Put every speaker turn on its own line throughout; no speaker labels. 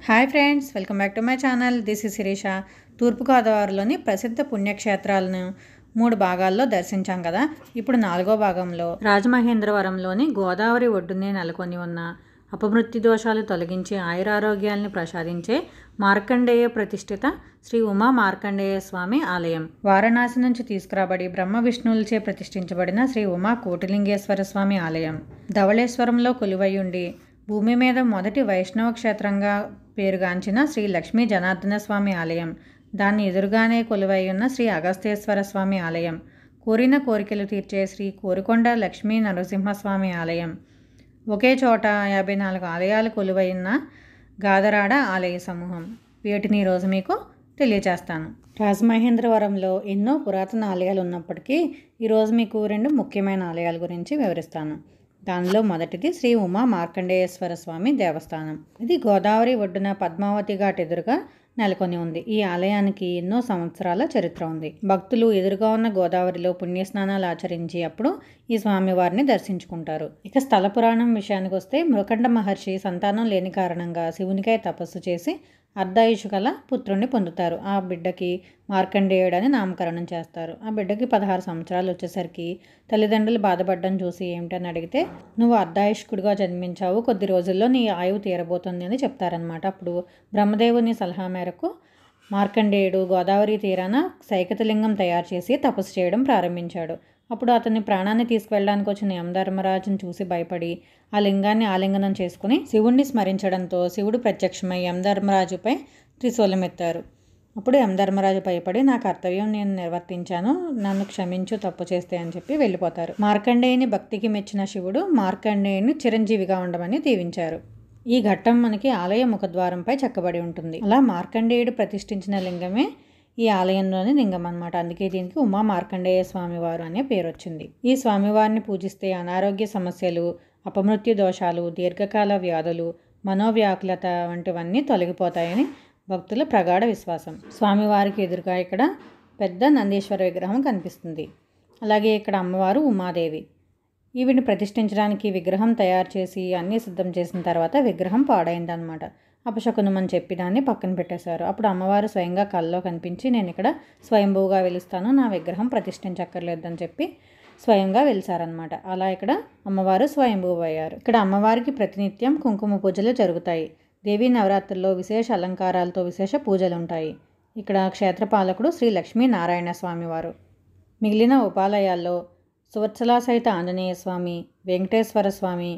hi friends welcome back to my channel this is Sirisha తూర్పుగోదావరిలోని ప్రసిద్ధ పుణ్యక్షేత్రాలను మూడు భాగాల్లో దర్శించాం కదా ఇప్పుడు నాలుగో భాగంలో రాజమహేంద్రవరంలోని గోదావరి ఒడ్డునే నెలకొని ఉన్న అపమృత్యు దోషాలు తొలగించి ఆయురారోగ్యాల్ని ప్రసాదించే మార్కండేయ ప్రతిష్ఠిత శ్రీ ఉమా మార్కండేయ స్వామి ఆలయం వారణాసి నుంచి తీసుకురాబడి బ్రహ్మ విష్ణువులచే ప్రతిష్ఠించబడిన శ్రీ ఉమా కోటిలింగేశ్వర స్వామి ఆలయం ధవళేశ్వరంలో కొలువైయుండి భూమి మీద మొదటి వైష్ణవ క్షేత్రంగా పేరుగాంచిన శ్రీ లక్ష్మీ జనార్దన స్వామి ఆలయం దాన్ని ఎదురుగానే కొలువై ఉన్న శ్రీ అగస్తేశ్వర స్వామి ఆలయం కోరిన కోరికలు తీర్చే శ్రీ కోరికొండ లక్ష్మీ నరసింహస్వామి ఆలయం ఒకే చోట యాభై నాలుగు ఆలయాలు కొలువై ఉన్న గాదరాడ ఆలయ సమూహం వీటిని ఈరోజు మీకు తెలియజేస్తాను రాజమహేంద్రవరంలో ఎన్నో పురాతన ఆలయాలు ఉన్నప్పటికీ ఈరోజు మీకు రెండు ముఖ్యమైన ఆలయాల గురించి వివరిస్తాను దానిలో మొదటిది శ్రీ ఉమా మార్కండేయేశ్వర స్వామి దేవస్థానం ఇది గోదావరి ఒడ్డున పద్మావతి ఘాట్ ఎదురుగా నెలకొని ఉంది ఈ ఆలయానికి ఎన్నో సంవత్సరాల చరిత్ర ఉంది భక్తులు ఎదురుగా ఉన్న గోదావరిలో పుణ్యస్నానాలు ఆచరించి అప్పుడు ఈ స్వామివారిని దర్శించుకుంటారు ఇక స్థల పురాణం విషయానికి వస్తే మృకండ మహర్షి సంతానం లేని కారణంగా శివునికై తపస్సు చేసి అర్ధాయుషు గల పుత్రుణ్ణి పొందుతారు ఆ బిడ్డకి మార్కండేయుడు అని నామకరణం చేస్తారు ఆ బిడ్డకి పదహారు సంవత్సరాలు వచ్చేసరికి తల్లిదండ్రులు బాధపడడం చూసి ఏమిటని అడిగితే నువ్వు అర్ధాయుష్కుడిగా జన్మించావు కొద్ది రోజుల్లో నీ ఆయువు తీరబోతుంది అని చెప్తారనమాట అప్పుడు బ్రహ్మదేవుని సలహా మేరకు మార్కండేయుడు గోదావరి తీరాన సైకతలింగం తయారు చేసి తపస్సు చేయడం ప్రారంభించాడు అప్పుడు అతని ప్రాణాన్ని తీసుకువెళ్ళడానికి వచ్చిన యమధర్మరాజును చూసి భయపడి ఆ లింగాన్ని ఆలింగనం చేసుకుని శివుణ్ణి స్మరించడంతో శివుడు ప్రత్యక్షమై యమధర్మరాజుపై త్రిశూలం ఎత్తారు అప్పుడు యమధర్మరాజు భయపడి నా కర్తవ్యం నేను నిర్వర్తించాను నన్ను క్షమించు తప్పు చేస్తే అని చెప్పి వెళ్ళిపోతారు మార్కండేయుని భక్తికి మెచ్చిన శివుడు మార్కండేయుని చిరంజీవిగా ఉండమని దీవించారు ఈ ఘట్టం మనకి ఆలయ ముఖద్వారంపై చెక్కబడి ఉంటుంది అలా మార్కండేయుడు ప్రతిష్ఠించిన లింగమే ఈ ఆలయంలోని లింగం అనమాట అందుకే దీనికి ఉమా మార్కండేయ స్వామివారు అనే పేరు వచ్చింది ఈ స్వామివారిని పూజిస్తే అనారోగ్య సమస్యలు అపమృత్యు దోషాలు దీర్ఘకాల వ్యాధులు మనోవ్యాకులత వంటివన్నీ తొలగిపోతాయని భక్తుల ప్రగాఢ విశ్వాసం స్వామివారికి ఎదురుగా ఇక్కడ పెద్ద నందీశ్వర విగ్రహం కనిపిస్తుంది అలాగే ఇక్కడ అమ్మవారు ఉమాదేవి ఈవిని ప్రతిష్ఠించడానికి విగ్రహం తయారు చేసి అన్నీ సిద్ధం చేసిన తర్వాత విగ్రహం పాడైందనమాట అపశకునం అని చెప్పి దాన్ని పక్కన పెట్టేశారు అప్పుడు అమ్మవారు స్వయంగా కల్లో కనిపించి నేను ఇక్కడ స్వయంభూగా వెలుస్తాను నా విగ్రహం ప్రతిష్ఠించక్కర్లేదని చెప్పి స్వయంగా వెలిసారనమాట అలా ఇక్కడ అమ్మవారు స్వయంభూ అయ్యారు ఇక్కడ అమ్మవారికి ప్రతినిత్యం కుంకుమ పూజలు జరుగుతాయి దేవీ నవరాత్రుల్లో విశేష అలంకారాలతో విశేష పూజలు ఉంటాయి ఇక్కడ క్షేత్రపాలకుడు శ్రీ లక్ష్మీ నారాయణ స్వామివారు మిగిలిన ఉపాలయాల్లో సువత్సలా సహిత ఆంజనేయ స్వామి వెంకటేశ్వర స్వామి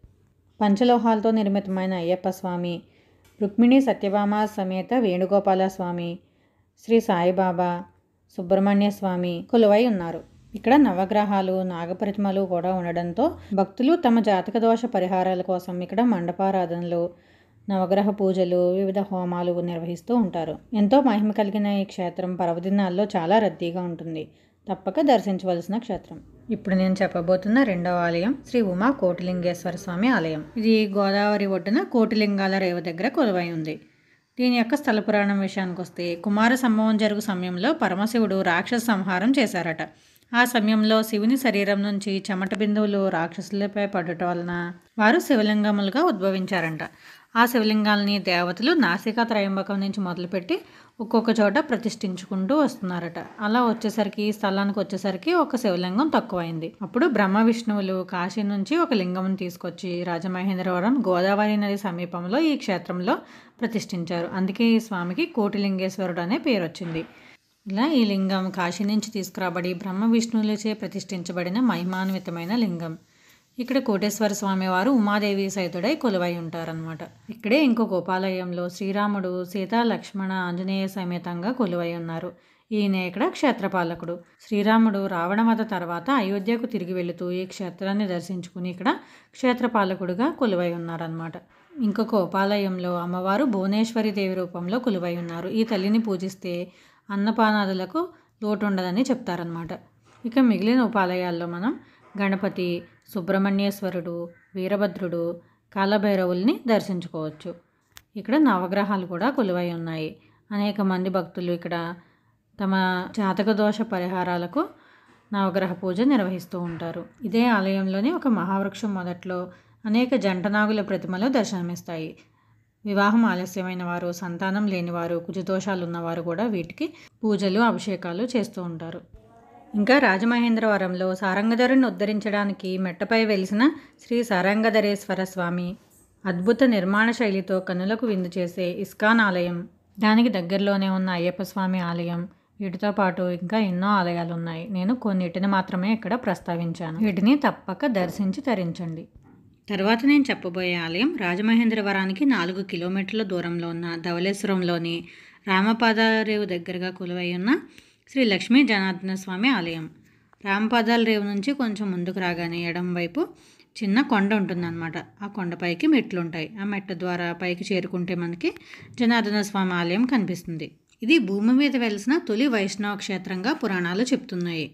పంచలోహాలతో నిర్మితమైన అయ్యప్ప స్వామి రుక్మిణి సత్యభామ సమేత వేణుగోపాల స్వామి శ్రీ సాయిబాబా సుబ్రహ్మణ్య స్వామి కొలువై ఉన్నారు ఇక్కడ నవగ్రహాలు నాగప్రతిమలు కూడా ఉండడంతో భక్తులు తమ జాతక దోష పరిహారాల కోసం ఇక్కడ మండపారాధనలు నవగ్రహ పూజలు వివిధ హోమాలు నిర్వహిస్తూ ఉంటారు ఎంతో మహిమ కలిగిన ఈ క్షేత్రం పర్వదినాల్లో చాలా రద్దీగా ఉంటుంది తప్పక దర్శించవలసిన క్షేత్రం ఇప్పుడు నేను చెప్పబోతున్న రెండవ ఆలయం శ్రీ ఉమా కోటిలింగేశ్వర స్వామి ఆలయం ఇది గోదావరి ఒడ్డున కోటిలింగాల రేవు దగ్గర కొలువై ఉంది దీని యొక్క స్థల పురాణం విషయానికి వస్తే కుమార సంభవం జరుగు సమయంలో పరమశివుడు రాక్షస సంహారం చేశారట ఆ సమయంలో శివుని శరీరం నుంచి చెమట బిందువులు రాక్షసులపై పడటం వలన వారు శివలింగములుగా ఉద్భవించారంట ఆ శివలింగాలని దేవతలు నాసికా త్రయంబకం నుంచి మొదలుపెట్టి ఒక్కొక్క చోట ప్రతిష్ఠించుకుంటూ వస్తున్నారట అలా వచ్చేసరికి ఈ స్థలానికి వచ్చేసరికి ఒక శివలింగం తక్కువైంది అప్పుడు బ్రహ్మ విష్ణువులు కాశీ నుంచి ఒక లింగం తీసుకొచ్చి రాజమహేంద్రవరం గోదావరి నది సమీపంలో ఈ క్షేత్రంలో ప్రతిష్ఠించారు అందుకే ఈ స్వామికి కోటిలింగేశ్వరుడు అనే పేరు వచ్చింది ఇలా ఈ లింగం కాశీ నుంచి తీసుకురాబడి బ్రహ్మ విష్ణువులచే ప్రతిష్ఠించబడిన మహిమాన్వితమైన లింగం ఇక్కడ కోటేశ్వర స్వామి వారు ఉమాదేవి సైతుడై కొలువై ఉంటారనమాట ఇక్కడే ఇంకో గోపాలయంలో శ్రీరాముడు సీతా లక్ష్మణ ఆంజనేయ సమేతంగా కొలువై ఉన్నారు ఈయన ఇక్కడ క్షేత్రపాలకుడు శ్రీరాముడు రావణవధ తర్వాత అయోధ్యకు తిరిగి వెళుతూ ఈ క్షేత్రాన్ని దర్శించుకుని ఇక్కడ క్షేత్రపాలకుడుగా కొలువై ఉన్నారనమాట ఇంకొక ఉపాలయంలో అమ్మవారు భువనేశ్వరి దేవి రూపంలో కొలువై ఉన్నారు ఈ తల్లిని పూజిస్తే అన్నపానాదులకు లోటు ఉండదని చెప్తారనమాట ఇక మిగిలిన ఉపాలయాల్లో మనం గణపతి సుబ్రహ్మణ్యేశ్వరుడు వీరభద్రుడు కాలభైరవుల్ని దర్శించుకోవచ్చు ఇక్కడ నవగ్రహాలు కూడా కొలువై ఉన్నాయి అనేక మంది భక్తులు ఇక్కడ తమ జాతక దోష పరిహారాలకు నవగ్రహ పూజ నిర్వహిస్తూ ఉంటారు ఇదే ఆలయంలోని ఒక మహావృక్షం మొదట్లో అనేక జంటనాగుల ప్రతిమలు దర్శనమిస్తాయి వివాహం ఆలస్యమైన వారు సంతానం లేనివారు కుజదోషాలు ఉన్నవారు కూడా వీటికి పూజలు అభిషేకాలు చేస్తూ ఉంటారు ఇంకా రాజమహేంద్రవరంలో సారంగధరుని ఉద్ధరించడానికి మెట్టపై వెలిసిన శ్రీ సారంగధరేశ్వర స్వామి అద్భుత నిర్మాణ శైలితో కనులకు విందు చేసే ఇస్కాన్ ఆలయం దానికి దగ్గరలోనే ఉన్న అయ్యప్ప స్వామి ఆలయం వీటితో పాటు ఇంకా ఎన్నో ఆలయాలు ఉన్నాయి నేను కొన్నిటిని మాత్రమే ఇక్కడ ప్రస్తావించాను వీటిని తప్పక దర్శించి తరించండి తర్వాత నేను చెప్పబోయే ఆలయం రాజమహేంద్రవరానికి నాలుగు కిలోమీటర్ల దూరంలో ఉన్న ధవళేశ్వరంలోని రామపాదారేవు దగ్గరగా కొలువై ఉన్న శ్రీ లక్ష్మీ జనార్దన స్వామి ఆలయం రామపాదాల రేవు నుంచి కొంచెం ముందుకు రాగానే ఎడం వైపు చిన్న కొండ ఉంటుందన్నమాట ఆ కొండపైకి మెట్లు ఉంటాయి ఆ మెట్ల ద్వారా పైకి చేరుకుంటే మనకి జనార్దన స్వామి ఆలయం కనిపిస్తుంది ఇది భూమి మీద వెలిసిన తొలి వైష్ణవ క్షేత్రంగా పురాణాలు చెప్తున్నాయి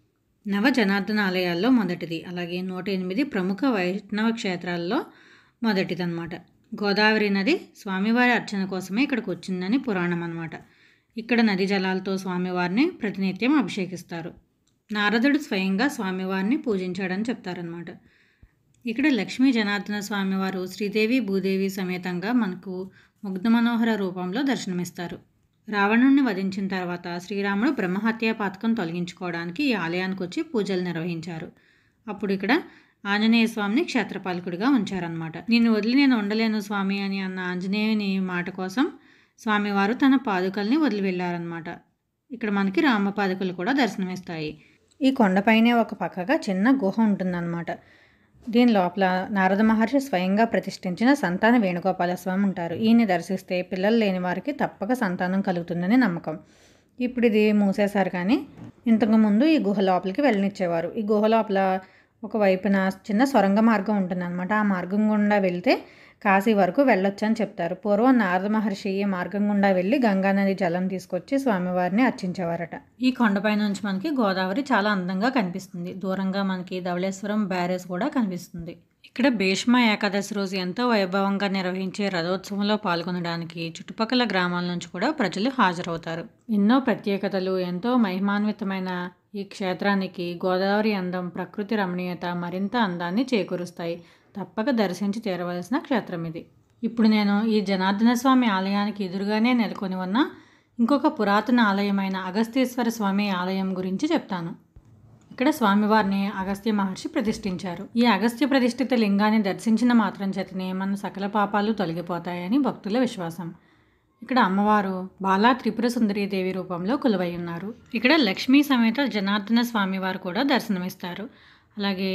నవ జనార్దన ఆలయాల్లో మొదటిది అలాగే నూట ఎనిమిది ప్రముఖ వైష్ణవ క్షేత్రాల్లో మొదటిదన్నమాట గోదావరి నది స్వామివారి అర్చన కోసమే ఇక్కడికి వచ్చిందని పురాణం అన్నమాట ఇక్కడ నది జలాలతో స్వామివారిని ప్రతినిత్యం అభిషేకిస్తారు నారదుడు స్వయంగా స్వామివారిని పూజించాడని చెప్తారనమాట ఇక్కడ లక్ష్మీ జనార్దన స్వామివారు శ్రీదేవి భూదేవి సమేతంగా మనకు ముగ్ధ మనోహర రూపంలో దర్శనమిస్తారు రావణుణ్ణి వధించిన తర్వాత శ్రీరాముడు బ్రహ్మహత్య పాతకం తొలగించుకోవడానికి ఈ ఆలయానికి వచ్చి పూజలు నిర్వహించారు అప్పుడు ఇక్కడ ఆంజనేయ స్వామిని క్షేత్రపాలకుడిగా ఉంచారనమాట నేను వదిలి నేను ఉండలేను స్వామి అని అన్న ఆంజనేయుని మాట కోసం స్వామివారు తన పాదుకల్ని వదిలి వెళ్ళారనమాట ఇక్కడ మనకి రామ పాదుకలు కూడా దర్శనమిస్తాయి ఈ కొండపైనే ఒక పక్కగా చిన్న గుహ ఉంటుందన్నమాట దీని లోపల నారద మహర్షి స్వయంగా ప్రతిష్ఠించిన సంతాన వేణుగోపాల స్వామి ఉంటారు ఈయన్ని దర్శిస్తే పిల్లలు లేని వారికి తప్పక సంతానం కలుగుతుందని నమ్మకం ఇప్పుడు ఇది మూసేశారు కానీ ఇంతకు ముందు ఈ గుహ లోపలికి వెళ్ళనిచ్చేవారు ఈ గుహ లోపల ఒక వైపున చిన్న సొరంగ మార్గం ఉంటుందన్నమాట ఆ మార్గం గుండా వెళ్తే కాశీ వరకు వెళ్ళొచ్చు అని చెప్తారు పూర్వం నారద మహర్షి ఈ మార్గం గుండా వెళ్ళి గంగానది జలం తీసుకొచ్చి స్వామివారిని అర్చించేవారట ఈ కొండపై నుంచి మనకి గోదావరి చాలా అందంగా కనిపిస్తుంది దూరంగా మనకి ధవళేశ్వరం బ్యారేజ్ కూడా కనిపిస్తుంది ఇక్కడ భీష్మ ఏకాదశి రోజు ఎంతో వైభవంగా నిర్వహించే రథోత్సవంలో పాల్గొనడానికి చుట్టుపక్కల గ్రామాల నుంచి కూడా ప్రజలు హాజరవుతారు ఎన్నో ప్రత్యేకతలు ఎంతో మహిమాన్వితమైన ఈ క్షేత్రానికి గోదావరి అందం ప్రకృతి రమణీయత మరింత అందాన్ని చేకూరుస్తాయి తప్పక దర్శించి తీరవలసిన క్షేత్రం ఇది ఇప్పుడు నేను ఈ జనార్దన స్వామి ఆలయానికి ఎదురుగానే నెలకొని ఉన్న ఇంకొక పురాతన ఆలయమైన అగస్తీశ్వర స్వామి ఆలయం గురించి చెప్తాను ఇక్కడ స్వామివారిని అగస్త్య మహర్షి ప్రతిష్ఠించారు ఈ అగస్త్య ప్రతిష్ఠిత లింగాన్ని దర్శించిన మాత్రం చేతనే మన సకల పాపాలు తొలగిపోతాయని భక్తుల విశ్వాసం ఇక్కడ అమ్మవారు బాలా త్రిపుర సుందరీ దేవి రూపంలో కొలువై ఉన్నారు ఇక్కడ లక్ష్మీ సమేత జనార్దన స్వామివారు కూడా దర్శనమిస్తారు అలాగే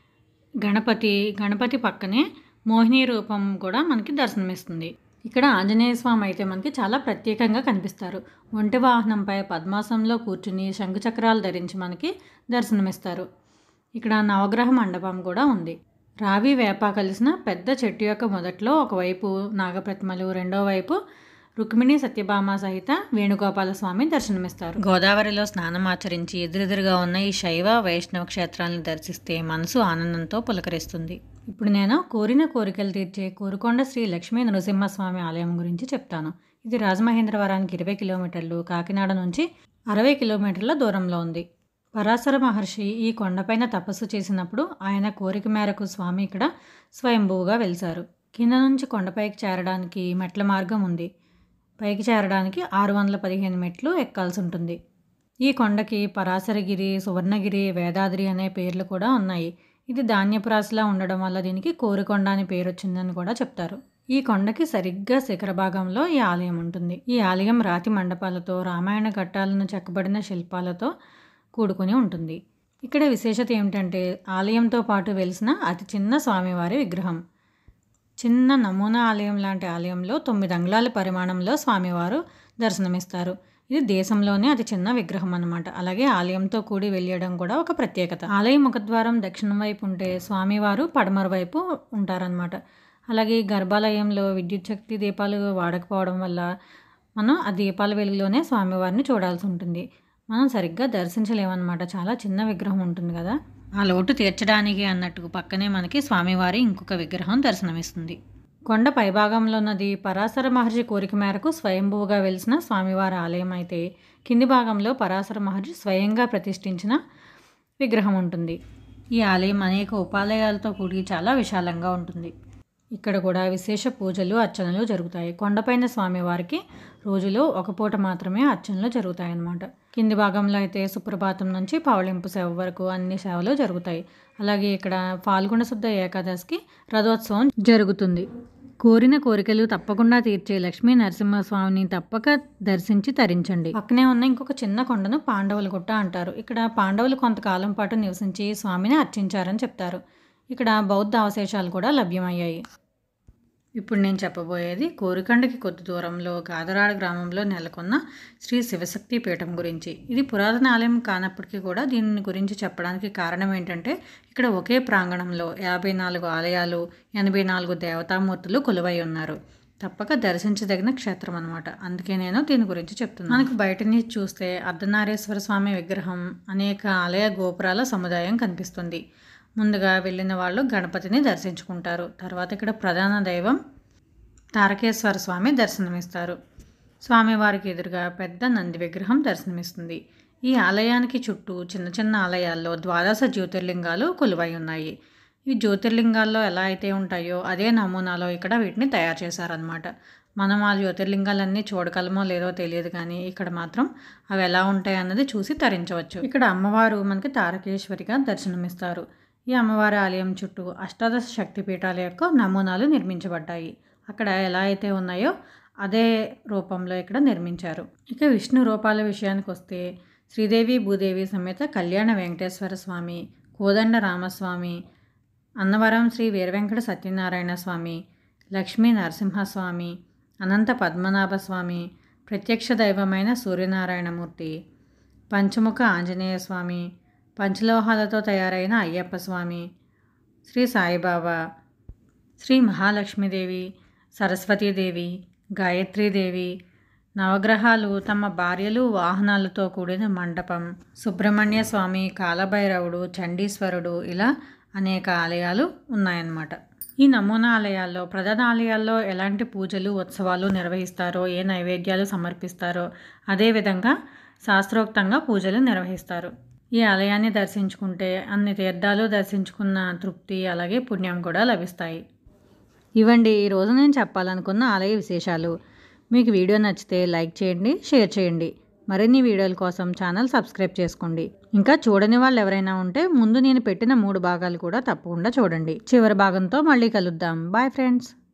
గణపతి గణపతి పక్కనే మోహిని రూపం కూడా మనకి దర్శనమిస్తుంది ఇక్కడ ఆంజనేయ స్వామి అయితే మనకి చాలా ప్రత్యేకంగా కనిపిస్తారు ఒంటి వాహనంపై పద్మాసనంలో కూర్చుని శంఖచక్రాలు ధరించి మనకి దర్శనమిస్తారు ఇక్కడ నవగ్రహ మండపం కూడా ఉంది రావి వేప కలిసిన పెద్ద చెట్టు యొక్క మొదట్లో ఒకవైపు నాగప్రతిమలు రెండో వైపు రుక్మిణి సత్యభామ సహిత వేణుగోపాల స్వామి దర్శనమిస్తారు గోదావరిలో స్నానం ఆచరించి ఎదురెదురుగా ఉన్న ఈ శైవ వైష్ణవ క్షేత్రాలను దర్శిస్తే మనసు ఆనందంతో పులకరిస్తుంది ఇప్పుడు నేను కోరిన కోరికలు తీర్చే కోరుకొండ శ్రీ లక్ష్మీ నరసింహస్వామి ఆలయం గురించి చెప్తాను ఇది రాజమహేంద్రవరానికి ఇరవై కిలోమీటర్లు కాకినాడ నుంచి అరవై కిలోమీటర్ల దూరంలో ఉంది పరాశర మహర్షి ఈ కొండపైన తపస్సు చేసినప్పుడు ఆయన కోరిక మేరకు స్వామి ఇక్కడ స్వయంభువుగా వెలిశారు కింద నుంచి కొండపైకి చేరడానికి మెట్ల మార్గం ఉంది పైకి చేరడానికి ఆరు వందల పదిహేను మెట్లు ఎక్కాల్సి ఉంటుంది ఈ కొండకి పరాశరగిరి సువర్ణగిరి వేదాద్రి అనే పేర్లు కూడా ఉన్నాయి ఇది ధాన్యపు రాశిలా ఉండడం వల్ల దీనికి కోరికొండ అని పేరు వచ్చిందని కూడా చెప్తారు ఈ కొండకి సరిగ్గా శిఖర భాగంలో ఈ ఆలయం ఉంటుంది ఈ ఆలయం రాతి మండపాలతో రామాయణ ఘట్టాలను చెక్కబడిన శిల్పాలతో కూడుకుని ఉంటుంది ఇక్కడ విశేషత ఏమిటంటే ఆలయంతో పాటు వెలిసిన అతి చిన్న స్వామివారి విగ్రహం చిన్న నమూనా ఆలయం లాంటి ఆలయంలో తొమ్మిది అంగుళాల పరిమాణంలో స్వామివారు దర్శనమిస్తారు ఇది దేశంలోనే అతి చిన్న విగ్రహం అన్నమాట అలాగే ఆలయంతో కూడి వెళ్ళడం కూడా ఒక ప్రత్యేకత ఆలయం ముఖద్వారం దక్షిణం వైపు ఉంటే స్వామివారు పడమర వైపు ఉంటారనమాట అలాగే ఈ గర్భాలయంలో విద్యుత్ శక్తి దీపాలు వాడకపోవడం వల్ల మనం ఆ దీపాల వెలుగులోనే స్వామివారిని చూడాల్సి ఉంటుంది మనం సరిగ్గా దర్శించలేమన్నమాట చాలా చిన్న విగ్రహం ఉంటుంది కదా ఆ లోటు తీర్చడానికి అన్నట్టు పక్కనే మనకి స్వామివారి ఇంకొక విగ్రహం దర్శనమిస్తుంది కొండ పైభాగంలో ఉన్నది పరాశర మహర్షి కోరిక మేరకు స్వయంభువుగా వెలిసిన స్వామివారి ఆలయం అయితే కింది భాగంలో పరాశర మహర్షి స్వయంగా ప్రతిష్ఠించిన విగ్రహం ఉంటుంది ఈ ఆలయం అనేక ఉపాలయాలతో కూడి చాలా విశాలంగా ఉంటుంది ఇక్కడ కూడా విశేష పూజలు అర్చనలు జరుగుతాయి కొండపైన స్వామివారికి రోజులో ఒక పూట మాత్రమే అర్చనలు జరుగుతాయి అన్నమాట కింది భాగంలో అయితే సుప్రభాతం నుంచి పవళింపు సేవ వరకు అన్ని సేవలు జరుగుతాయి అలాగే ఇక్కడ పాల్గొన శుద్ధ ఏకాదశికి రథోత్సవం జరుగుతుంది కోరిన కోరికలు తప్పకుండా తీర్చే లక్ష్మీ నరసింహస్వామిని తప్పక దర్శించి తరించండి పక్కనే ఉన్న ఇంకొక చిన్న కొండను పాండవుల గుట్ట అంటారు ఇక్కడ పాండవులు కొంతకాలం పాటు నివసించి స్వామిని అర్చించారని చెప్తారు ఇక్కడ బౌద్ధ అవశేషాలు కూడా లభ్యమయ్యాయి ఇప్పుడు నేను చెప్పబోయేది కోరికండకి కొద్ది దూరంలో గాదరాడ గ్రామంలో నెలకొన్న శ్రీ శివశక్తి పీఠం గురించి ఇది పురాతన ఆలయం కానప్పటికీ కూడా దీని గురించి చెప్పడానికి కారణం ఏంటంటే ఇక్కడ ఒకే ప్రాంగణంలో యాభై నాలుగు ఆలయాలు ఎనభై నాలుగు దేవతామూర్తులు కొలువై ఉన్నారు తప్పక దర్శించదగిన క్షేత్రం అనమాట అందుకే నేను దీని గురించి చెప్తున్నాను మనకు బయట నుంచి చూస్తే అర్ధనారేశ్వర స్వామి విగ్రహం అనేక ఆలయ గోపురాల సముదాయం కనిపిస్తుంది ముందుగా వెళ్ళిన వాళ్ళు గణపతిని దర్శించుకుంటారు తర్వాత ఇక్కడ ప్రధాన దైవం తారకేశ్వర స్వామి దర్శనమిస్తారు స్వామివారికి ఎదురుగా పెద్ద నంది విగ్రహం దర్శనమిస్తుంది ఈ ఆలయానికి చుట్టూ చిన్న చిన్న ఆలయాల్లో ద్వాదశ జ్యోతిర్లింగాలు కొలువై ఉన్నాయి ఈ జ్యోతిర్లింగాల్లో ఎలా అయితే ఉంటాయో అదే నమూనాలో ఇక్కడ వీటిని తయారు చేశారనమాట మనం ఆ జ్యోతిర్లింగాలన్నీ చూడగలమో లేదో తెలియదు కానీ ఇక్కడ మాత్రం అవి ఎలా ఉంటాయి అన్నది చూసి తరించవచ్చు ఇక్కడ అమ్మవారు మనకి తారకేశ్వరిగా దర్శనమిస్తారు ఈ అమ్మవారి ఆలయం చుట్టూ అష్టాదశ శక్తిపీఠాల యొక్క నమూనాలు నిర్మించబడ్డాయి అక్కడ ఎలా అయితే ఉన్నాయో అదే రూపంలో ఇక్కడ నిర్మించారు ఇక విష్ణు రూపాల విషయానికి వస్తే శ్రీదేవి భూదేవి సమేత కళ్యాణ వెంకటేశ్వర స్వామి కోదండ రామస్వామి అన్నవరం శ్రీ వీరవెంకట సత్యనారాయణ స్వామి లక్ష్మీ నరసింహస్వామి అనంత పద్మనాభ స్వామి ప్రత్యక్ష దైవమైన సూర్యనారాయణమూర్తి పంచముఖ ఆంజనేయ స్వామి పంచలోహాలతో తయారైన అయ్యప్ప స్వామి శ్రీ సాయిబాబా శ్రీ మహాలక్ష్మీదేవి సరస్వతీదేవి గాయత్రీదేవి నవగ్రహాలు తమ భార్యలు వాహనాలతో కూడిన మండపం సుబ్రహ్మణ్య స్వామి కాలభైరవుడు చండీశ్వరుడు ఇలా అనేక ఆలయాలు ఉన్నాయన్నమాట ఈ నమూనా ఆలయాల్లో ప్రధాన ఆలయాల్లో ఎలాంటి పూజలు ఉత్సవాలు నిర్వహిస్తారో ఏ నైవేద్యాలు సమర్పిస్తారో అదేవిధంగా శాస్త్రోక్తంగా పూజలు నిర్వహిస్తారు ఈ ఆలయాన్ని దర్శించుకుంటే అన్ని తీర్థాలు దర్శించుకున్న తృప్తి అలాగే పుణ్యం కూడా లభిస్తాయి ఇవండి ఈరోజు నేను చెప్పాలనుకున్న ఆలయ విశేషాలు మీకు వీడియో నచ్చితే లైక్ చేయండి షేర్ చేయండి మరిన్ని వీడియోల కోసం ఛానల్ సబ్స్క్రైబ్ చేసుకోండి ఇంకా చూడని వాళ్ళు ఎవరైనా ఉంటే ముందు నేను పెట్టిన మూడు భాగాలు కూడా తప్పకుండా చూడండి చివరి భాగంతో మళ్ళీ కలుద్దాం బాయ్ ఫ్రెండ్స్